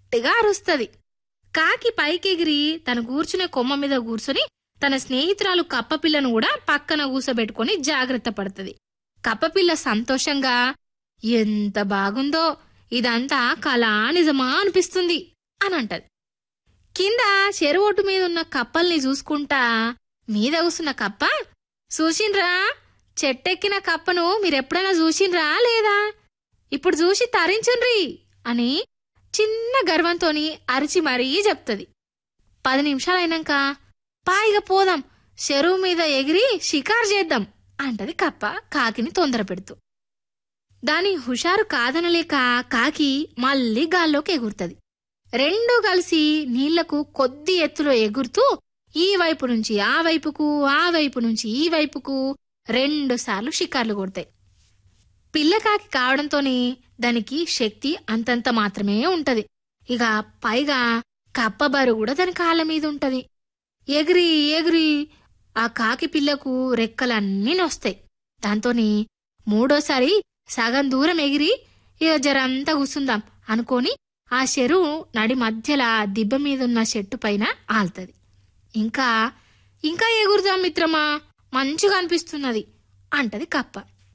గట్టిగా అరుస్తది కాకి పైకెగిరి తన కూర్చునే కొమ్మ మీద కూర్చుని తన స్నేహితురాలు కప్పపిల్లను కూడా పక్కన కూసబెట్టుకుని జాగ్రత్త పడుతుంది కప్పపిల్ల సంతోషంగా ఎంత బాగుందో ఇదంతా కళా నిజమా అనిపిస్తుంది అని అంటది కింద చెరువొట్టు మీద ఉన్న కప్పల్ని చూసుకుంటా మీద కూసున్న కప్ప చూసిండ్రా చెట్టెక్కిన కప్పను మీరెప్పుడైనా చూసిండ్రా లేదా ఇప్పుడు చూసి తరించుండ్రి అని చిన్న గర్వంతోని అరిచి మరీ చెప్తది పది నిమిషాలైనాక పాయిగా పోదాం చెరువు మీద ఎగిరి షికారు చేద్దాం అంటది కప్ప కాకిని తొందర పెడుతూ దాని హుషారు కాదనలేక కాకి మళ్ళీ గాల్లోకి ఎగురుతది రెండూ కలిసి నీళ్లకు కొద్ది ఎత్తులో ఎగురుతూ ఈ వైపు నుంచి ఆ వైపుకు ఆ వైపు నుంచి ఈ వైపుకు రెండు సార్లు షికార్లు కొడతాయి పిల్లకాకి కావడంతోనే దానికి శక్తి అంతంత మాత్రమే ఉంటది ఇక పైగా కప్ప బరువు కూడా దాని కాళ్ళ మీద ఉంటది ఎగిరి ఎగిరి ఆ కాకి పిల్లకు రెక్కలన్నీ నొస్తాయి దాంతోని మూడోసారి సగం దూరం ఎగిరి ఇక జరంతా కూసుందాం అనుకొని ఆ చెరువు నడి మధ్యల దిబ్బ మీదున్న చెట్టు పైన ఆల్తది ఇంకా ఇంకా ఎగురుదాం మిత్రమా మంచిగా అనిపిస్తున్నది అంటది కప్ప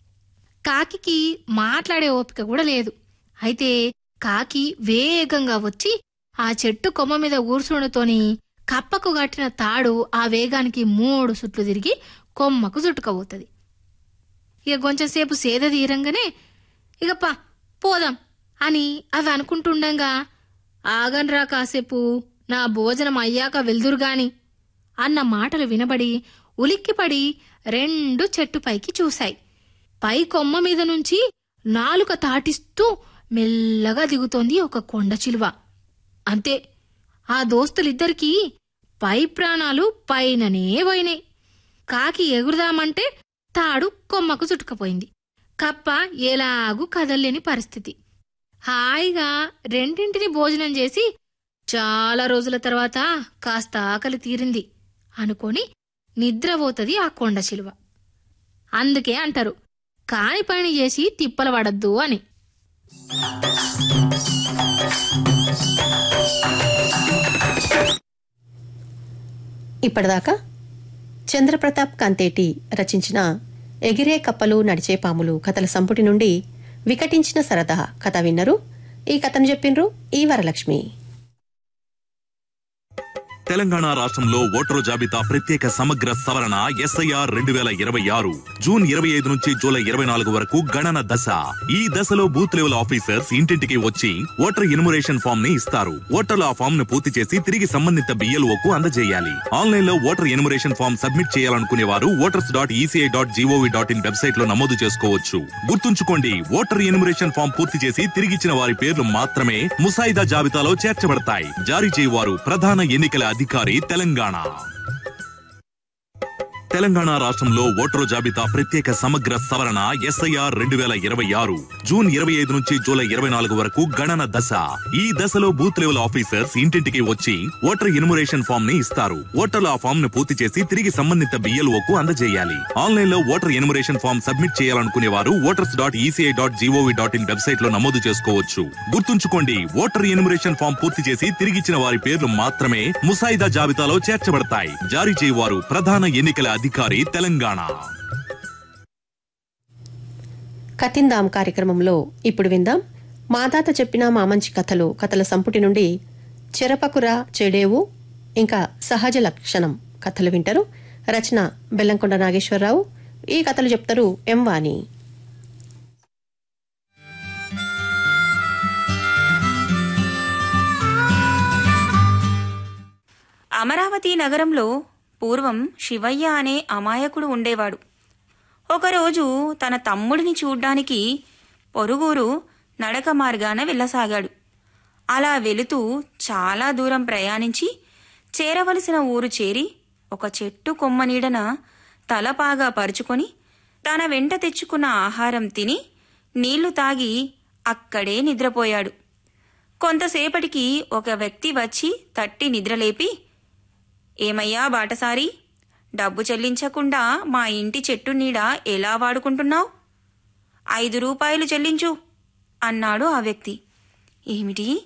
కాకికి మాట్లాడే ఓపిక కూడా లేదు అయితే కాకి వేగంగా వచ్చి ఆ చెట్టు కొమ్మ మీద కూర్చుండతోని కప్పకు కట్టిన తాడు ఆ వేగానికి మూడు సుట్లు తిరిగి కొమ్మకు చుట్టుకపోతుంది ఇక కొంచెం సేపు సేద తీరంగానే ఇక పా పోదాం అని అవి అనుకుంటుండగా ఆగన్రా కాసేపు నా భోజనం అయ్యాక వెళ్దురుగాని అన్న మాటలు వినబడి ఉలిక్కిపడి రెండు చెట్టు పైకి చూశాయి పై కొమ్మ మీద నుంచి నాలుక తాటిస్తూ మెల్లగా దిగుతోంది ఒక కొండ చిలువ అంతే ఆ దోస్తులిద్దరికీ పై ప్రాణాలు పైననే పోయినాయి కాకి ఎగురుదామంటే తాడు కొమ్మకు చుట్టుకపోయింది కప్ప ఎలాగూ కదల్లేని పరిస్థితి హాయిగా రెండింటిని భోజనం చేసి చాలా రోజుల తర్వాత కాస్త ఆకలి తీరింది అనుకొని నిద్రపోతది ఆ కొండ చిలువ అందుకే అంటారు కాని పని చేసి తిప్పల పడద్దు అని ఇప్పటిదాకా చంద్రప్రతాప్ కంతేటి రచించిన ఎగిరే కప్పలు నడిచే పాములు కథల సంపుటి నుండి వికటించిన సరదా కథ విన్నరు ఈ కథను చెప్పిండ్రు ఈ వరలక్ష్మి తెలంగాణ రాష్ట్రంలో ఓటరు జాబితా ప్రత్యేక సమగ్ర సవరణ ఎస్ఐఆర్ రెండు వేల ఇరవై ఆరు జూన్ ఇరవై ఐదు నుంచి జూలై ఇరవై నాలుగు వరకు గణన దశ ఈ దశలో బూత్ లెవెల్ ఆఫీసర్స్ ఇంటింటికి వచ్చి ఓటర్ ఇన్మురేషన్ ఫామ్ ని ఇస్తారు ఓటర్లు ఆ ఫామ్ ను పూర్తి చేసి తిరిగి సంబంధిత BLO కు అందజేయాలి ఆన్లైన్ లో ఓటర్ ఇన్మురేషన్ ఫామ్ సబ్మిట్ చేయాలనుకునే వారు voters dot ECI dot GOV dot in website లో నమోదు చేసుకోవచ్చు గుర్తుంచుకోండి ఓటర్ ఇన్మురేషన్ ఫామ్ పూర్తి చేసి తిరిగిచ్చిన వారి పేర్లు మాత్రమే ముసాయిదా జాబితాలో చేర్చబడతాయి జారీ చేయవారు ప్రధాన ఎన్నికల అధికారి తెలంగాణ తెలంగాణ రాష్ట్రంలో ఓటరు జాబితా ప్రత్యేక సమగ్ర సవరణ ఎస్ఐఆర్ రెండు వేల ఇరవై ఆరు జూన్ ఇరవై ఐదు నుంచి జూలై ఇరవై నాలుగు వరకు గణన దశ ఈ దశలో బూత్ లెవెల్ ఆఫీసర్స్ ఇంటింటికి వచ్చి ఓటర్ ఇన్మురేషన్ ఫామ్ ని ఇస్తారు ఓటర్లు ఆ ఫామ్ ను పూర్తి చేసి తిరిగి సంబంధిత BLO కు అందజేయాలి ఆన్లైన్ లో ఓటర్ ఇన్మురేషన్ ఫామ్ సబ్మిట్ చేయాలనుకునే వారు voters dot ECI dot GOV dot in website లో నమోదు చేసుకోవచ్చు గుర్తుంచుకోండి ఓటర్ ఇన్మురేషన్ ఫామ్ పూర్తి చేసి తిరిగిచ్చిన వారి పేర్లు మాత్రమే ముసాయిదా జాబితాలో చేర్చబడతాయి జారీ చేయవారు ప్రధాన ఎన్నికల అధికారి తెలంగాణ కతిందాం కార్యక్రమంలో ఇప్పుడు విందాం మాతాత చెప్పిన మామంచి కథలు కథల సంపుటి నుండి చెరపకుర చెడేవు ఇంకా సహజ లక్షణం కథలు వింటారు రచన బెల్లంకొండ నాగేశ్వరరావు ఈ కథలు చెప్తారు ఎం వాణి అమరావతి నగరంలో పూర్వం శివయ్య అనే అమాయకుడు ఉండేవాడు ఒకరోజు తన తమ్ముడిని చూడ్డానికి పొరుగురు నడక మార్గాన వెళ్ళసాగాడు అలా వెళుతూ చాలా దూరం ప్రయాణించి చేరవలసిన ఊరు చేరి ఒక చెట్టు కొమ్మ నీడన తలపాగా పరుచుకొని తన వెంట తెచ్చుకున్న ఆహారం తిని నీళ్లు తాగి అక్కడే నిద్రపోయాడు కొంతసేపటికి ఒక వ్యక్తి వచ్చి తట్టి నిద్రలేపి ఏమయ్యా బాటసారి డబ్బు చెల్లించకుండా మా ఇంటి చెట్టు నీడ ఎలా వాడుకుంటున్నావు ఐదు రూపాయలు చెల్లించు అన్నాడు ఆ వ్యక్తి ఏమిటి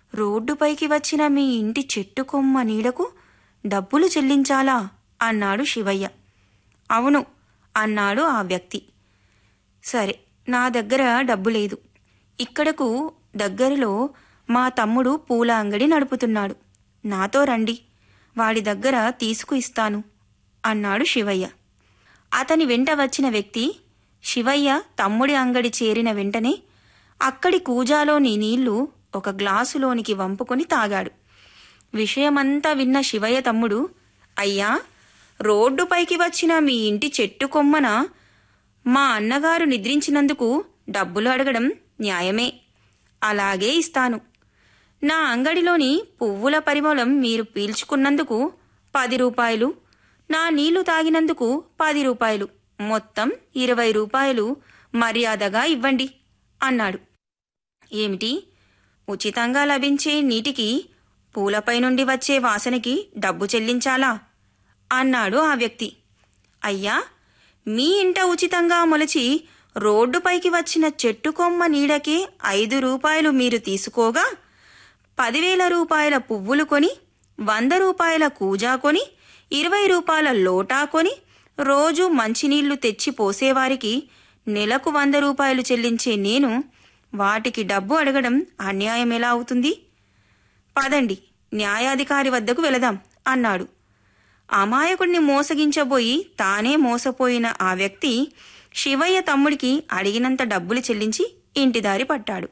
రోడ్డుపైకి వచ్చిన మీ ఇంటి చెట్టు కొమ్మ నీడకు డబ్బులు చెల్లించాలా అన్నాడు శివయ్య అవును అన్నాడు ఆ వ్యక్తి సరే నా దగ్గర డబ్బు లేదు ఇక్కడకు దగ్గరలో మా తమ్ముడు పూల అంగడి నడుపుతున్నాడు నాతో రండి వాడి దగ్గర తీసుకు ఇస్తాను అన్నాడు శివయ్య అతని వెంట వచ్చిన వ్యక్తి శివయ్య తమ్ముడి అంగడి చేరిన వెంటనే అక్కడి కూజాలోని నీళ్లు ఒక గ్లాసులోనికి వంపుకొని తాగాడు విషయమంతా విన్న శివయ్య తమ్ముడు అయ్యా రోడ్డుపైకి వచ్చిన మీ ఇంటి చెట్టు కొమ్మన మా అన్నగారు నిద్రించినందుకు డబ్బులు అడగడం న్యాయమే అలాగే ఇస్తాను నా అంగడిలోని పువ్వుల పరిమళం మీరు పీల్చుకున్నందుకు పది రూపాయలు నా నీళ్లు తాగినందుకు పది రూపాయలు మొత్తం ఇరవై రూపాయలు మర్యాదగా ఇవ్వండి అన్నాడు ఏమిటి ఉచితంగా లభించే నీటికి పూలపై నుండి వచ్చే వాసనకి డబ్బు చెల్లించాలా అన్నాడు ఆ వ్యక్తి అయ్యా మీ ఇంట ఉచితంగా మొలచి రోడ్డుపైకి వచ్చిన చెట్టు కొమ్మ నీడకే ఐదు రూపాయలు మీరు తీసుకోగా పదివేల రూపాయల పువ్వులు కొని వంద రూపాయల కూజా కొని ఇరవై రూపాయల లోటా కొని రోజు మంచినీళ్లు తెచ్చి పోసేవారికి నెలకు వంద రూపాయలు చెల్లించే నేను వాటికి డబ్బు అడగడం అన్యాయం ఎలా అవుతుంది పదండి న్యాయాధికారి వద్దకు వెళదాం అన్నాడు అమాయకుడిని మోసగించబోయి తానే మోసపోయిన ఆ వ్యక్తి శివయ్య తమ్ముడికి అడిగినంత డబ్బులు చెల్లించి ఇంటిదారి పట్టాడు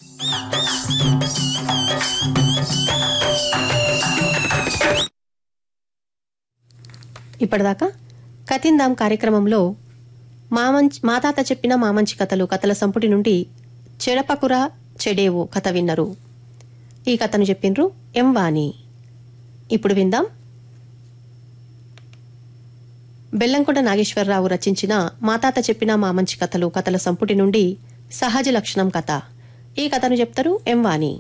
ఇప్పటిదాకా కతిందాం కార్యక్రమంలో మామంచి మా తాత చెప్పిన మామంచి కథలు కథల సంపుటి నుండి చెడపకుర చెడేవు కథ విన్నరు ఈ కథను చెప్పిండ్రు ఎం వాణి ఇప్పుడు విందాం బెల్లంకొండ నాగేశ్వరరావు రచించిన మా తాత చెప్పిన మామంచి కథలు కథల సంపుటి నుండి సహజ లక్షణం కథ ఈ కథను చెప్తారు ఎం వాణి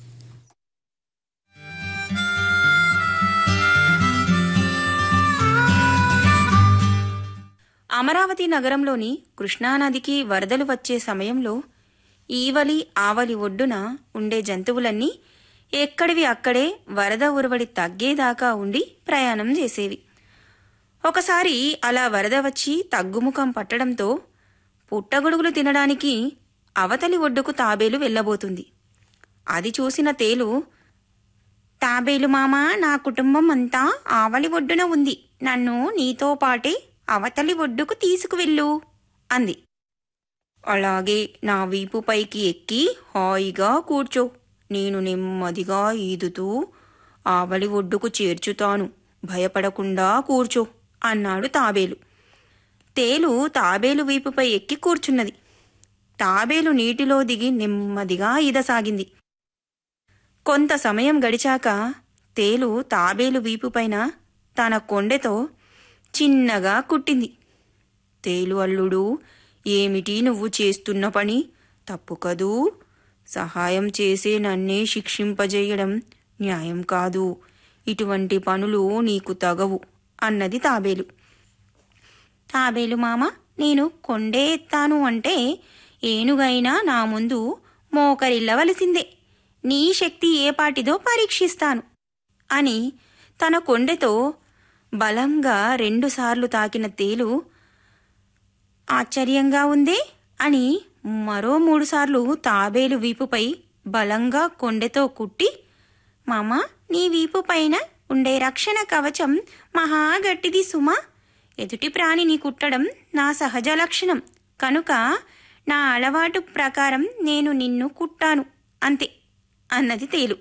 అమరావతి నగరంలోని కృష్ణానదికి వరదలు వచ్చే సమయంలో ఈవలి ఆవలి ఒడ్డున ఉండే జంతువులన్నీ ఎక్కడివి అక్కడే వరద ఉరవడి తగ్గేదాకా ఉండి ప్రయాణం చేసేవి ఒకసారి అలా వరద వచ్చి తగ్గుముఖం పట్టడంతో పుట్టగొడుగులు తినడానికి అవతలి ఒడ్డుకు తాబేలు వెళ్ళబోతుంది అది చూసిన తేలు తాబేలు మామా నా కుటుంబం అంతా ఆవలి ఒడ్డున ఉంది నన్ను నీతో పాటే అవతలి ఒడ్డుకు తీసుకువెళ్ళు అంది అలాగే నా వీపు పైకి ఎక్కి హాయిగా కూర్చో నేను నెమ్మదిగా ఈదుతూ ఆవలి ఒడ్డుకు చేర్చుతాను భయపడకుండా కూర్చో అన్నాడు తాబేలు తేలు తాబేలు వీపుపై ఎక్కి కూర్చున్నది తాబేలు నీటిలో దిగి నెమ్మదిగా ఈదసాగింది కొంత సమయం గడిచాక తేలు తాబేలు వీపుపైన తన కొండెతో చిన్నగా కుట్టింది తేలు అల్లుడు ఏమిటి నువ్వు చేస్తున్న పని తప్పు కదూ సహాయం చేసే నన్నే శిక్షింపజేయడం న్యాయం కాదు ఇటువంటి పనులు నీకు తగవు అన్నది తాబేలు తాబేలు మామ నేను కొండే ఎత్తాను అంటే ఏనుగైనా నా ముందు మోకరిల్లవలసిందే నీ శక్తి ఏ పాటిదో పరీక్షిస్తాను అని తన కొండెతో బలంగా రెండుసార్లు తాకిన తేలు ఆశ్చర్యంగా ఉందే అని మరో మూడుసార్లు తాబేలు వీపుపై బలంగా కొండెతో కుట్టి మామ నీ వీపు పైన ఉండే రక్షణ కవచం మహా గట్టిది సుమా ఎదుటి ప్రాణిని కుట్టడం నా సహజ లక్షణం కనుక నా అలవాటు ప్రకారం నేను నిన్ను కుట్టాను అంతే అన్నది తేలు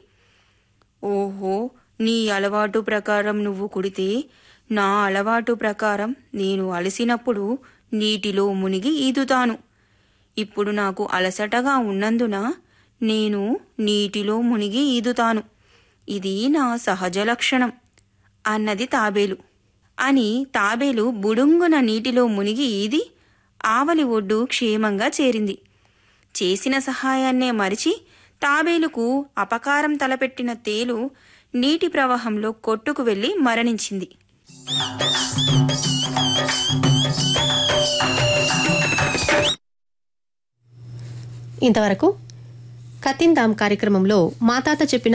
ఓహో నీ అలవాటు ప్రకారం నువ్వు కుడితే నా అలవాటు ప్రకారం నేను అలసినప్పుడు నీటిలో మునిగి ఈదుతాను ఇప్పుడు నాకు అలసటగా ఉన్నందున నేను నీటిలో మునిగి ఈదుతాను ఇది నా సహజ లక్షణం అన్నది తాబేలు అని తాబేలు బుడుంగున నీటిలో మునిగి ఈది ఆవలి ఒడ్డు క్షేమంగా చేరింది చేసిన సహాయాన్నే మరిచి తాబేలుకు అపకారం తలపెట్టిన తేలు నీటి ప్రవాహంలో కొట్టుకు వెళ్లి మరణించింది ఇంతవరకు కతిందాం కార్యక్రమంలో మా తాత చెప్పిన